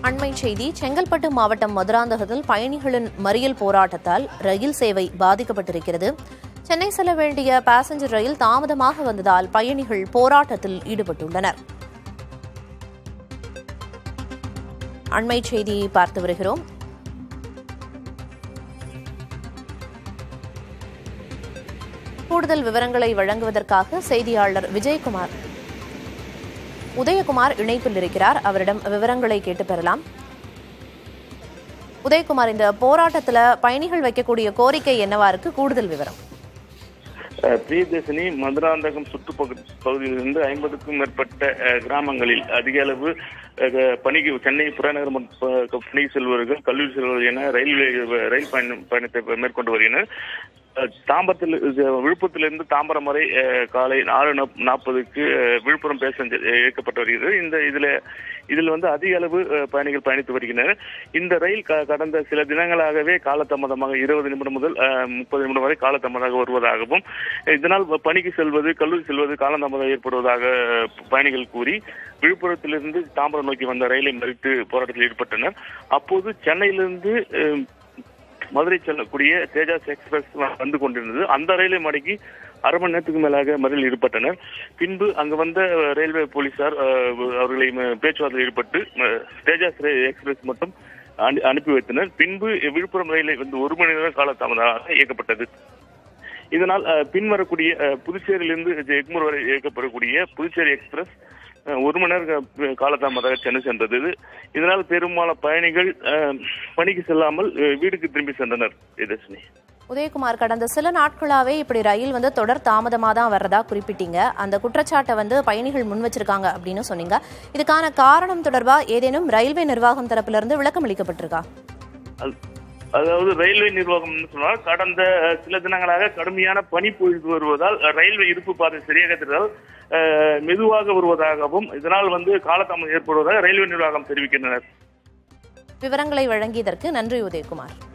அண்மை செய்தி செங்கல்பட்டு மாவட்டம் மதுராந்தகத்தில் பயணிகளின் மறியல் போராட்டத்தால் ரயில் சேவை பாதிக்கப்பட்டிருக்கிறது சென்னை செல்ல வேண்டிய பாசஞ்சர் ரயில் தாமதமாக வந்ததால் பயணிகள் போராட்டத்தில் ஈடுபட்டுள்ளனர் அண்மை செய்தியை பார்த்து வருகிறோம் கூடுதல் விவரங்களை வழங்குவதற்காக செய்தியாளர் விஜயகுமார் உதயகுமார் இணைப்பில் இருக்கிறார் அவரிடம் விவரங்களை கேட்டு பெறலாம் உதயகுமார் இந்த போராட்டத்துல பயணிகள் வைக்கக்கூடிய கோரிக்கை என்னவா இருக்கு கூடுதல் விவரம் அஹ் பிரியதர்ஷினி மதுராந்தகம் சுற்றுப்பகு பகுதியிலிருந்து ஐம்பதுக்கும் மேற்பட்ட அஹ், கிராமங்களில் அதிக அளவு அஹ், பணிக்கு சென்னை புறநகர் ம- ப- பணிக்கு செல்வர்கள் கல்லூரி செல்வர்கள் என ரயில்வே ரயில் பயணம் பயணத்தை மேற்கொண்டு வருகின்றனர் அஹ், தாம்பரத்தில் இது விழுப்புரத்திலிருந்து தாம்பரம் வரை அஹ், காலை நாலு நாப்- நாற்பதுக்கு அஹ், விழுப்புரம் பேசஞ்சர் அஹ், இயக்கப்பட்டு வருகிறது இந்த இதுல இதில் வந்து அதிக அளவு அஹ், பயணிகள் பயணித்து வருகின்றனர் இந்த ரயில் க- கடந்த சில தினங்களாகவே காலதாமதமாக இருபது நிமிடம் முதல் அஹ், முப்பது நிமிடம் வரை காலதாமதமாக வருவதாகவும் இதனால் பணிக்கு செல்வது கல்லூரி செல்வது காலதாமதம் ஏற்படுவதாக அஹ், பயணிகள் கூறி விழுப்புரத்திலிருந்து தாம்பரம் நோக்கி வந்த ரயிலை மறித்து போராட்டத்தில் ஈடுபட்டனர் அப்போது சென்னையிலிருந்து அஹ், மதுரை செல்லக்கூடிய தேஜாஸ் எக்ஸ்பிரஸ் வந்து கொண்டிருந்தது அந்த ரயிலை மடக்கி அரை மணி நேரத்துக்கு மேலாக மறியலில் ஈடுபட்டனர் பின்பு அங்கு வந்த அஹ், ரயில்வே போலீசார் அஹ், அவர்களை ம- பேச்சுவார்த்தையில் ஈடுபட்டு ம- தேஜாஸ் ரயில் எக்ஸ்பிரஸ் மட்டும் அனு- அனுப்பி வைத்தனர் பின்பு விழுப்புரம் ரயிலை வந்து ஒரு மணி நேரம் காலதாமதமாக இயக்கப்பட்டது இதனால் அஹ், பின்வரக்கூடிய அஹ், புதுச்சேரியிலிருந்து எக்மூர் வரை இயக்கப்படக்கூடிய புதுச்சேரி எக்ஸ்பிரஸ் அஹ், ஒரு மணி நேரம் கா- காலதாமதாக சென்னை சென்றது இதனால் பெரும்பாலான பயணிகள் அஹ், பணிக்கு செல்லாமல் அஹ், வீடுக்கு திரும்பி சென்றனர் விஜயதர்ஷினி உதயகுமார் கடந்த சில நாட்களாவே இப்படி ரயில் வந்து தொடர் தாமதமா தான் வர்றதா குறிப்பிட்டீங்க அந்த குற்றச்சாட்டை வந்து பயணிகள் முன் வச்சிருக்காங்க அப்படின்னு சொன்னீங்க இதுக்கான காரணம் தொடர்பா ஏதேனும் ரயில்வே நிர்வாகம் தரப்பிலிருந்து இருந்து விளக்கம் அளிக்கப்பட்டிருக்கா அது- அதாவது ரயில்வே நிர்வாகம் சொன்னால் கடந்த அஹ், சில தினங்களாக கடுமையான பனி பொழிந்து வருவதால் அஹ், ரயில்வே இருப்பு பாதை சரியாக தெரிந்தால் அஹ், மெதுவாக வருவதாகவும் இதனால் வந்து காலதாமதம் ஏற்படுவதாக ரயில்வே நிர்வாகம் தெரிவிக்கின்றனர் விவரங்களை வழங்கியதற்கு நன்றி உதயகுமார்